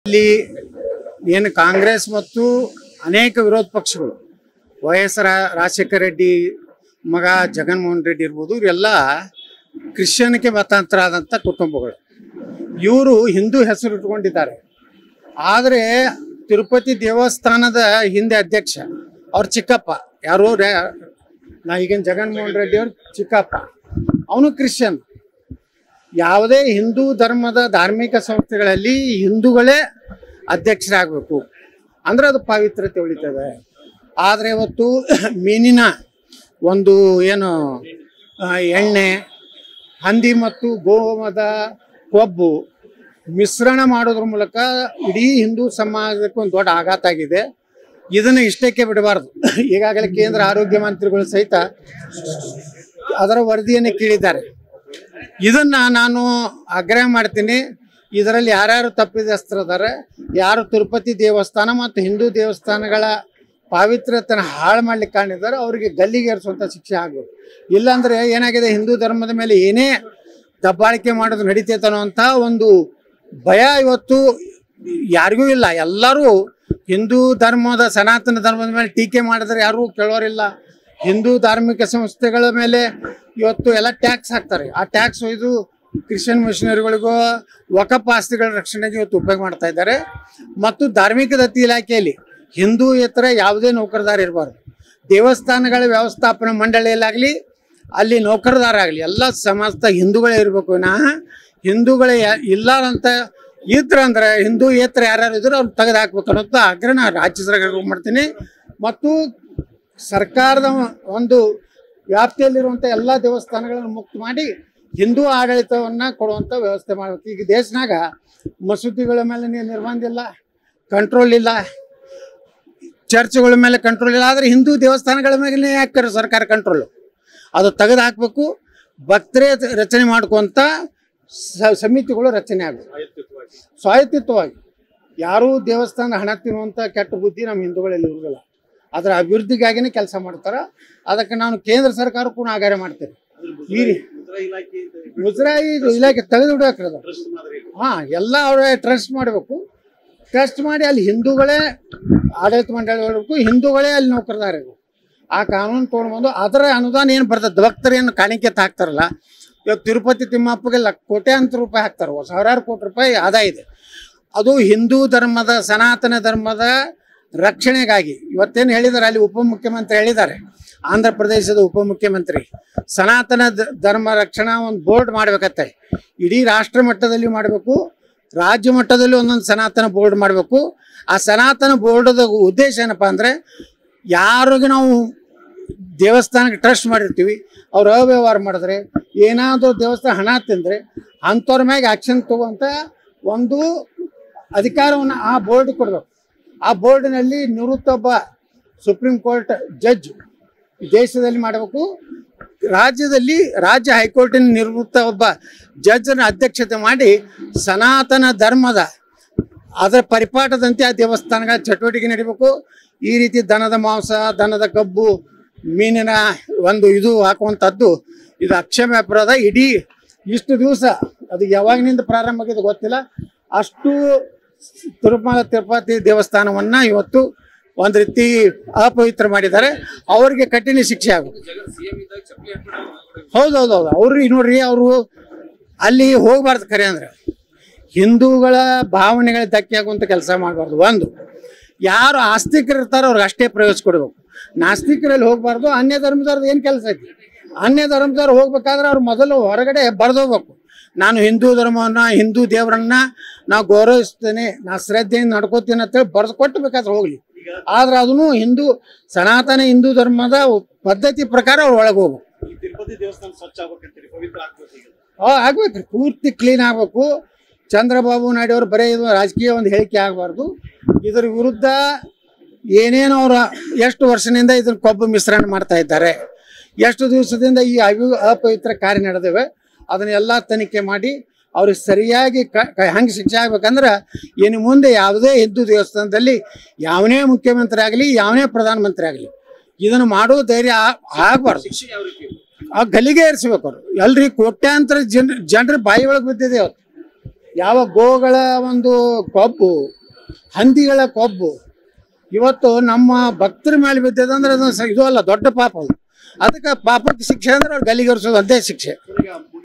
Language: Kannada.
ಇಲ್ಲಿ ಏನು ಕಾಂಗ್ರೆಸ್ ಮತ್ತು ಅನೇಕ ವಿರೋಧ ಪಕ್ಷಗಳು ವೈ ಎಸ್ ರಾ- ರಾಜಶೇಖರ ರೆಡ್ಡಿ ಮಗ ಜಗನ್ಮೋಹನ್ ರೆಡ್ಡಿ ಇರ್ಬೋದು ಇವರೆಲ್ಲ ಕ್ರಿಶ್ಚಿಯನ್ಗೆ ಮತಾಂತರ ಆದಂಥ ಕುಟುಂಬಗಳು ಇವರು ಹಿಂದೂ ಹೆಸರು ಇಟ್ಕೊಂಡಿದ್ದಾರೆ ಆದರೆ ತಿರುಪತಿ ದೇವಸ್ಥಾನದ ಹಿಂದೆ ಅಧ್ಯಕ್ಷ ಅವ್ರ ಚಿಕ್ಕಪ್ಪ ಯಾರು ರೇ- ನಾ ಈಗಿನ ಜಗನ್ಮೋಹನ್ ರೆಡ್ಡಿ ಅವ್ರ ಚಿಕ್ಕಪ್ಪ ಅವನು ಕ್ರಿಶ್ಚಿಯನ್ ಯಾವುದೇ ಹಿಂದೂ ಧರ್ಮದ ಧಾರ್ಮಿಕ ಸಂಸ್ಥೆಗಳಲ್ಲಿ ಹಿಂದೂಗಳೇ ಅಧ್ಯಕ್ಷರಾಗಬೇಕು ಅಂದ್ರೆ ಅದು ಪಾವಿತ್ರತೆ ಉಳಿತದೆ ಆದರೆ ಇವತ್ತು ಮೀನಿನ ಒಂದು ಏನು ಆ, ಎಣ್ಣೆ ಹಂದಿ ಮತ್ತು ಗೋಮದ ಕೊಬ್ಬು ಮಿಶ್ರಣ ಮಾಡೋದ್ರ ಮೂಲಕ ಇಡೀ ಹಿಂದೂ ಸಮಾಜಕ್ಕೆ ಒಂದು ದೊಡ್ಡ ಆಘಾತ ಆಗಿದೆ ಇದನ್ನು ಇಷ್ಟಕ್ಕೆ ಬಿಡಬಾರ್ದು ಈಗಾಗಲೇ ಕೇಂದ್ರ ಆರೋಗ್ಯ ಮಂತ್ರಿಗಳು ಸಹಿತ ಅದರ ವರದಿಯನ್ನು ಕೇಳಿದ್ದಾರೆ ಇದನ್ನ ನಾನು ಆಗ್ರಹ ಮಾಡ್ತೀನಿ ಇದರಲ್ಲಿ ಯಾರ್ಯಾರು ತಪ್ಪಿದಸ್ತರದಾರೆ ಯಾರು ತಿರುಪತಿ ದೇವಸ್ಥಾನ ಮತ್ತು ಹಿಂದೂ ದೇವಸ್ಥಾನಗಳ ಪಾವಿತ್ರ್ಯತೆನ ಹಾಳು ಮಾಡ್ಲಿಕ್ಕೆ ಕಾಣಿದ್ದಾರೆ ಅವರಿಗೆ ಗಲ್ಲಿಗೇರಿಸುವಂಥ ಶಿಕ್ಷೆ ಆಗಬೇಕು ಇಲ್ಲಾಂದ್ರೆ ಏನಾಗಿದೆ ಹಿಂದೂ ಧರ್ಮದ ಮೇಲೆ ಏನೇ ದಬ್ಬಾಳಿಕೆ ಮಾಡೋದು ನಡೀತೈತೆ ಅನ್ನುವಂಥ ಒಂದು ಭಯ ಇವತ್ತು ಯಾರಿಗೂ ಇಲ್ಲ ಎಲ್ಲರೂ ಹಿಂದೂ ಧರ್ಮದ ಸನಾತನ ಧರ್ಮದ ಮೇಲೆ ಟೀಕೆ ಮಾಡಿದ್ರೆ ಯಾರೂ ಕೇಳೋರಿಲ್ಲ ಹಿಂದೂ ಧಾರ್ಮಿಕ ಸಂಸ್ಥೆಗಳ ಮೇಲೆ ಇವತ್ತು ಎಲ್ಲ ಟ್ಯಾಕ್ಸ್ ಹಾಕ್ತಾರೆ ಆ ಟ್ಯಾಕ್ಸ್ ಒಯ್ದು ಕ್ರಿಶ್ಚಿಯನ್ ಮಿಷನರಿಗಳಿಗೂ ವಕಫ್ ಆಸ್ತಿಗಳ ರಕ್ಷಣೆಗೆ ಇವತ್ತು ಉಪಯೋಗ ಮಾಡ್ತಾ ಇದ್ದಾರೆ ಮತ್ತು ಧಾರ್ಮಿಕ ದತ್ತಿ ಇಲಾಖೆಯಲ್ಲಿ ಹಿಂದೂಯೇತರ ಯಾವುದೇ ನೌಕರದಾರ ಇರಬಾರ್ದು ದೇವಸ್ಥಾನಗಳ ವ್ಯವಸ್ಥಾಪನಾ ಮಂಡಳಿಯಲ್ಲಾಗಲಿ ಅಲ್ಲಿ ನೌಕರದಾರ ಆಗಲಿ ಎಲ್ಲ ಸಮಾಜದ ಹಿಂದೂಗಳೇ ಇರಬೇಕು ವಿನಃ ಹಿಂದೂಗಳೇ ಯಾ- ಇಲ್ಲ ಅಂತ ಇದ್ರ ಅಂದ್ರೆ ಹಿಂದೂ ಏತರ ಯಾರ್ಯಾರು ಇದ್ರು ಅವ್ರು ತೆಗೆದು ಹಾಕ್ಬೇಕು ಅನ್ನೋದು ಆಗ್ರಹ ನಾನು ರಾಜ್ಯ ಸರ್ಕಾರಕ್ಕೆ ಮಾಡ್ತೀನಿ ಮತ್ತು ಸರ್ಕಾರದ ಒಂದು ವ್ಯಾಪ್ತಿಯಲ್ಲಿರುವಂಥ ಎಲ್ಲ ದೇವಸ್ಥಾನಗಳನ್ನು ಮುಕ್ತ ಮಾಡಿ ಹಿಂದೂ ಆಡಳಿತವನ್ನು ಕೊಡುವಂಥ ವ್ಯವಸ್ಥೆ ಮಾಡಬೇಕು ಈಗ ದೇಶನಾಗ ಮಸೂತಿಗಳ ಮೇಲೆ ನೀ- ನಿರ್ಬಂಧ ಇಲ್ಲ ಕಂಟ್ರೋಲ್ ಇಲ್ಲ ಚರ್ಚ್ಗಳ ಮೇಲೆ ಕಂಟ್ರೋಲ್ ಇಲ್ಲ ಆದರೆ ಹಿಂದೂ ದೇವಸ್ಥಾನಗಳ ಮೇಲೆ ಯಾಕೆ ಸರ್ಕಾರ ಕಂಟ್ರೋಲು ಅದು ತೆಗೆದು ಹಾಕಬೇಕು ಭಕ್ತರೇ ರಚನೆ ಮಾಡ್ಕೊಂತ ಸ- ಸಮಿತಿಗಳು ರಚನೆ ಆಗಬೇಕು ಸ್ವಾಯತ್ತಿತ್ವವಾಗಿ ಯಾರೂ ದೇವಸ್ಥಾನ ಹಣ ತಿನ್ನುವಂಥ ಕೆಟ್ಟ ಬುದ್ಧಿ ನಮ್ಮ ಹಿಂದೂಗಳಲ್ಲಿ ಇರುವುದಿಲ್ಲ ಅದರ ಅಭಿವೃದ್ಧಿಗಾಗಿನೇ ಕೆಲಸ ಮಾಡ್ತಾರೆ ಅದಕ್ಕೆ ನಾನು ಕೇಂದ್ರ ಸರ್ಕಾರಕ್ಕೂ ಆಗ್ರಹ ಮಾಡ್ತೇನೆ ಈ ರೀ- ಮುಜರಾಯಿ ಇದು ಇಲಾಖೆ ತೆಗೆದು ಬಿಡಬೇಕ್ರದ ಹಾ ಎಲ್ಲ ಅವರೇ ಟ್ರಸ್ಟ್ ಮಾಡಬೇಕು ಟ್ರಸ್ಟ್ ಮಾಡಿ ಅಲ್ಲಿ ಹಿಂದೂಗಳೇ ಆಡಳಿತ ಮಂಡಳಿ ಇರಬೇಕು ಹಿಂದೂಗಳೇ ಅಲ್ಲಿ ನೌಕರದಾರ ಇರಬೇಕು ಆ ಕಾನೂನು ತೊಗೊಂಡ್ಬಂದು ಅದರ ಅನುದಾನ ಏನು ಬರ್ತದೆ ಭಕ್ತರು ಏನು ಕಾಣಿಕೆ ಅಂತ ಹಾಕ್ತಾರಲ್ಲ ಇವತ್ತು ತಿರುಪತಿ ತಿಮ್ಮಪ್ಪಗೆ ಲ ಕೋಟ್ಯಾಂತರ ರೂಪಾಯಿ ಹಾಕ್ತಾರೆ ಸಾವಿರಾರು ಕೋಟಿ ರೂಪಾಯಿ ಆದಾಯ ಇದೆ ಅದು ಹಿಂದೂ ಧರ್ಮದ ಸನಾತನ ಧರ್ಮದ ರಕ್ಷಣೆಗಾಗಿ ಇವತ್ತೇನು ಹೇಳಿದ್ದಾರೆ ಅಲ್ಲಿ ಉಪಮುಖ್ಯಮಂತ್ರಿ ಹೇಳಿದ್ದಾರೆ ಆಂಧ್ರ ಪ್ರದೇಶದ ಉಪಮುಖ್ಯಮಂತ್ರಿ ಸನಾತನ ಧ- ಧರ್ಮ ರಕ್ಷಣಾ ಒಂದು ಬೋರ್ಡ್ ಮಾಡ್ಬೇಕತ್ತೆ ಇಡೀ ರಾಷ್ಟ್ರ ಮಟ್ಟದಲ್ಲಿ ಮಾಡಬೇಕು ರಾಜ್ಯ ಮಟ್ಟದಲ್ಲಿ ಒಂದೊಂದು ಸನಾತನ ಬೋರ್ಡ್ ಮಾಡಬೇಕು ಆ ಸನಾತನ ಬೋರ್ಡದ ಉದ್ದೇಶ ಏನಪ್ಪ ಅಂದರೆ ಯಾರಿಗೆ ನಾವು ದೇವಸ್ಥಾನಕ್ಕೆ ಟ್ರಸ್ಟ್ ಮಾಡಿರ್ತೀವಿ ಅವ್ರು ಅವ್ಯವಹಾರ ಮಾಡಿದ್ರೆ ಏನಾದರೂ ದೇವಸ್ಥಾನ ಹಣ ತಿಂದರೆ ಅಂಥವ್ರ ಮ್ಯಾಗೆ ಆ್ಯಕ್ಷನ್ ತಗೋಂಥ ಒಂದು ಅಧಿಕಾರವನ್ನು ಆ ಬೋರ್ಡ್ ಕೊಡಬೇಕು ಆ ಬೋರ್ಡಿನಲ್ಲಿ ನಿವೃತ್ತ ಒಬ್ಬ ಸುಪ್ರೀಂ ಕೋರ್ಟ್ ಜಡ್ಜ್ ದೇಶದಲ್ಲಿ ಮಾಡಬೇಕು ರಾಜ್ಯದಲ್ಲಿ ರಾಜ್ಯ ಹೈಕೋರ್ಟಿನ ನಿವೃತ್ತ ಒಬ್ಬ ಜಡ್ಜನ ಅಧ್ಯಕ್ಷತೆ ಮಾಡಿ ಸನಾತನ ಧರ್ಮದ ಅದರ ಪರಿಪಾಠದಂತೆ ಆ ದೇವಸ್ಥಾನಗಳ ಚಟುವಟಿಕೆ ನಡಿಬೇಕು ಈ ರೀತಿ ದನದ ಮಾಂಸ ದನದ ಕಬ್ಬು ಮೀನಿನ ಒಂದು ಇದು ಹಾಕುವಂಥದ್ದು ಇದು ಅಕ್ಷಮ್ಯ ಅಪರಾಧ ಇಡೀ ಇಷ್ಟು ದಿವಸ ಅದು ಯಾವಾಗಿನಿಂದ ಪ್ರಾರಂಭ ಆಗಿದೆ ಗೊತ್ತಿಲ್ಲ ಅಷ್ಟು ತಿರುಮಲ ತಿರುಪತಿ ದೇವಸ್ಥಾನವನ್ನು ಇವತ್ತು ಒಂದು ರೀತಿ ಅಪವಿತ್ರ ಮಾಡಿದ್ದಾರೆ ಅವರಿಗೆ ಕಠಿಣ ಶಿಕ್ಷೆ ಆಗಬೇಕು ಹೌದೌದು ಹೌದು ಅವ್ರಿಗೆ ನೋಡ್ರಿ ಅವರು ಅಲ್ಲಿ ಹೋಗ್ಬಾರ್ದು ಖರೆ ಅಂದ್ರೆ ಹಿಂದೂಗಳ ಭಾವನೆಗಳ ಧಕ್ಕೆ ಆಗುವಂಥ ಕೆಲಸ ಮಾಡಬಾರ್ದು ಒಂದು ಯಾರು ಆಸ್ತಿಕರು ಇರ್ತಾರೋ ಅವ್ರಿಗೆ ಅಷ್ಟೇ ಪ್ರವೇಶ ಕೊಡಬೇಕು ನಾಸ್ತಿಕರಲ್ಲಿ ಹೋಗ್ಬಾರ್ದು ಅನ್ಯ ಧರ್ಮದವ್ರದ್ದು ಏನು ಕೆಲಸ ಐತಿ ಅನ್ಯ ಧರ್ಮದವ್ರು ಹೋಗ್ಬೇಕಾದ್ರೆ ಅವ್ರು ಮೊದಲು ಹೊರಗಡೆ ಬರೆದೋಗ್ಬೇಕು ನಾನು ಹಿಂದೂ ಧರ್ಮವನ್ನ ಹಿಂದೂ ದೇವರನ್ನ ನಾವು ಗೌರವಿಸ್ತೇನೆ ನಾ ಶ್ರದ್ಧೆಯಿಂದ ನಡ್ಕೋತೀನಿ ಅಂತೇಳಿ ಬರೆದು ಕೊಟ್ಟು ಬೇಕಾದ್ರೆ ಹೋಗ್ಲಿ ಆದ್ರೆ ಅದನ್ನು ಹಿಂದೂ ಸನಾತನ ಹಿಂದೂ ಧರ್ಮದ ಪದ್ಧತಿ ಪ್ರಕಾರ ಅವ್ರು ಒಳಗೆ ಹೋಗ್ಬೇಕು ಈ ತಿರುಪತಿ ದೇವಸ್ಥಾನ ಸ್ವಚ್ಛ ಆಗ್ಬೇಕಂತೀರಿ ಪವಿತ್ರ ಆಗ್ಬೇಕು ಈಗ ಆ, ಆಗ್ಬೇಕ್ರಿ ಪೂರ್ತಿ ಕ್ಲೀನ್ ಆಗಬೇಕು ಚಂದ್ರಬಾಬು ನಾಯ್ಡು ಅವರು ಬರೀ ಇದು ರಾಜಕೀಯ ಒಂದು ಹೇಳಿಕೆ ಆಗಬಾರ್ದು ಇದರ ವಿರುದ್ಧ ಏನೇನು ಅವ್ರ ಎಷ್ಟು ವರ್ಷದಿಂದ ಇದನ್ನ ಕೊಬ್ಬು ಮಿಶ್ರಣ ಮಾಡ್ತಾ ಇದ್ದಾರೆ ಎಷ್ಟು ದಿವಸದಿಂದ ಈ ಅವಿ ಅಪವಿತ್ರ ಕಾರ್ಯ ನಡೆದಿವೆ ಅದನ್ನೆಲ್ಲ ತನಿಖೆ ಮಾಡಿ ಅವ್ರಿಗೆ ಸರಿಯಾಗಿ ಕ ಹೆಂಗೆ ಶಿಕ್ಷೆ ಆಗ್ಬೇಕಂದ್ರೆ ಇನ್ನು ಮುಂದೆ ಯಾವುದೇ ಹಿಂದೂ ದೇವಸ್ಥಾನದಲ್ಲಿ ಯಾವನೇ ಮುಖ್ಯಮಂತ್ರಿ ಆಗಲಿ ಯಾವನೇ ಪ್ರಧಾನಮಂತ್ರಿ ಆಗಲಿ ಇದನ್ನು ಮಾಡೋ ಧೈರ್ಯ ಆಗಬಾರ್ದು ಶಿಕ್ಷೆ ಯಾವ ರೀತಿ ಇರ್ಬೇಕು? ಆ ಗಲ್ಲಿಗೆ ಏರಿಸ್ಬೇಕು ಅವ್ರು ಎಲ್ರಿ ಕೋಟ್ಯಾಂತರ ಜನ ಜನರ ಬಾಯಿ ಒಳಗೆ ಬಿದ್ದಿದೆ ಅವತ್ತು ಯಾವ ಗೋಗಳ ಒಂದು ಕೊಬ್ಬು ಹಂದಿಗಳ ಕೊಬ್ಬು ಇವತ್ತು ನಮ್ಮ ಭಕ್ತರ ಮೇಲೆ ಬಿದ್ದಿದೆ ಅಂದ್ರೆ ಅದು ಸ- ಇದು ಅಲ್ಲ ದೊಡ್ಡ ಪಾಪ ಅದು ಅದಕ್ಕೆ ಪಾಪಕ್ಕೆ ಶಿಕ್ಷೆ ಅಂದ್ರೆ ಅವ್ರು ಗಲ್ಲಿಗೇರಿಸೋದು ಅದೇ ಶಿಕ್ಷೆ ಈಗ